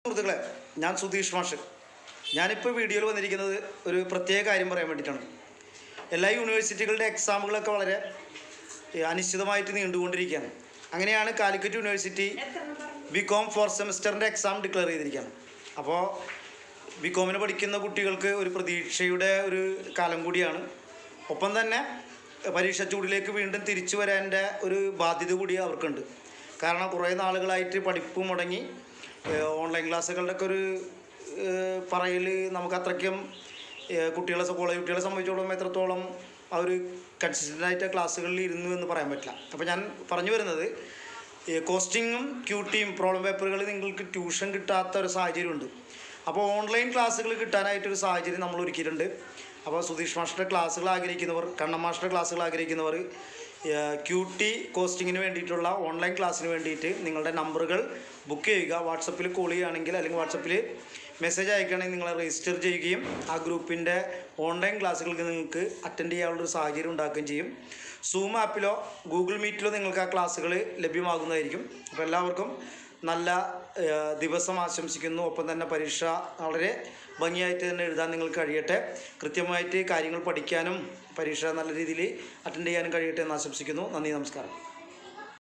സുഹൃത്തുക്കളെ ഞാൻ സുധീഷ് മാഷ് ഞാനിപ്പോൾ വീഡിയോയിൽ വന്നിരിക്കുന്നത് ഒരു പ്രത്യേക കാര്യം പറയാൻ വേണ്ടിയിട്ടാണ് എല്ലാ യൂണിവേഴ്സിറ്റികളുടെ എക്സാമുകളൊക്കെ വളരെ ഏ, അനിശ്ചിതമായിട്ട് നീണ്ടുകൊണ്ടിരിക്കുകയാണ് അങ്ങനെയാണ് Calicut university B Com four സെമസ്റ്ററിൻ്റെ എക്സാം ഡിക്ലെയർ ചെയ്തിരിക്കുകയാണ് അപ്പോൾ ബി കോമിന് പഠിക്കുന്ന കുട്ടികൾക്ക് ഒരു പ്രതീക്ഷയുടെ ഒരു കാലം കൂടിയാണ് ഒപ്പം തന്നെ പരീക്ഷ ചൂടിലേക്ക് വീണ്ടും തിരിച്ചു വരാൻ്റെ ഒരു ബാധ്യത കൂടി അവർക്കുണ്ട് കാരണം കുറേ നാളുകളായിട്ട് പഠിപ്പ് മുടങ്ങി ഏഹ് ഓൺലൈൻ ക്ലാസ്സുകളുടെ ഒക്കെ ഒരു ഏഹ് പറയൽ നമുക്ക് അത്രയ്ക്കും ഏഹ് കുട്ടികളെ കോളേജ് കുട്ടികളെ സംബന്ധിച്ചോളം എത്രത്തോളം ആ ഒരു കൺസിസ്റ്റൻ്റ് ആയിട്ട് ക്ലാസ്സുകളിൽ ഇരുന്നു എന്ന് പറയാൻ പറ്റില്ല അപ്പോൾ ഞാൻ പറഞ്ഞു വരുന്നത് കോസ്റ്റിങ്ങും ക്യൂട്ടിയും പ്രോബ്ലം പേപ്പറുകൾ നിങ്ങൾക്ക് ട്യൂഷൻ കിട്ടാത്ത ഒരു സാഹചര്യമുണ്ട് അപ്പോൾ ഓൺലൈൻ ക്ലാസ്സുകൾ കിട്ടാനായിട്ടൊരു സാഹചര്യം നമ്മൾ ഒരുക്കിയിട്ടുണ്ട് അപ്പോൾ സുധീഷ് മാസ്റ്ററുടെ ക്ലാസ്സുകൾ ആഗ്രഹിക്കുന്നവർ കണ്ണൻ മാസ്റ്ററുടെ ക്ലാസ്സുകൾ ആഗ്രഹിക്കുന്നവർ ക്യൂ ടി കോസ്റ്റിങ്ങിന് വേണ്ടിയിട്ടുള്ള ഓൺലൈൻ ക്ലാസ്സിന് വേണ്ടിയിട്ട് നിങ്ങളുടെ നമ്പറുകൾ ബുക്ക് ചെയ്യുക വാട്സപ്പിൽ കോൾ ചെയ്യുകയാണെങ്കിൽ അല്ലെങ്കിൽ വാട്സപ്പിൽ മെസ്സേജ് അയക്കുകയാണെങ്കിൽ നിങ്ങളെ രജിസ്റ്റർ ചെയ്യുകയും ആ ഗ്രൂപ്പിൻ്റെ ഓൺലൈൻ ക്ലാസ്സുകൾക്ക് നിങ്ങൾക്ക് അറ്റൻഡ് ചെയ്യാനുള്ളൊരു സാഹചര്യം ഉണ്ടാക്കുകയും ചെയ്യും സൂം ആപ്പിലോ ഗൂഗിൾ മീറ്റിലോ നിങ്ങൾക്ക് ആ ക്ലാസ്സുകൾ ലഭ്യമാകുന്നതായിരിക്കും അപ്പോൾ എല്ലാവർക്കും നല്ല ഏഹ്, ദിവസം ആശംസിക്കുന്നു ഒപ്പം തന്നെ പരീക്ഷ വളരെ ഭംഗിയായിട്ട് തന്നെ എഴുതാൻ നിങ്ങൾക്ക് കഴിയട്ടെ കൃത്യമായിട്ട് കാര്യങ്ങൾ പഠിക്കാനും പരീക്ഷ നല്ല രീതിയിൽ അറ്റൻഡ് ചെയ്യാനും കഴിയട്ടെ എന്ന് ആശംസിക്കുന്നു നന്ദി നമസ്കാരം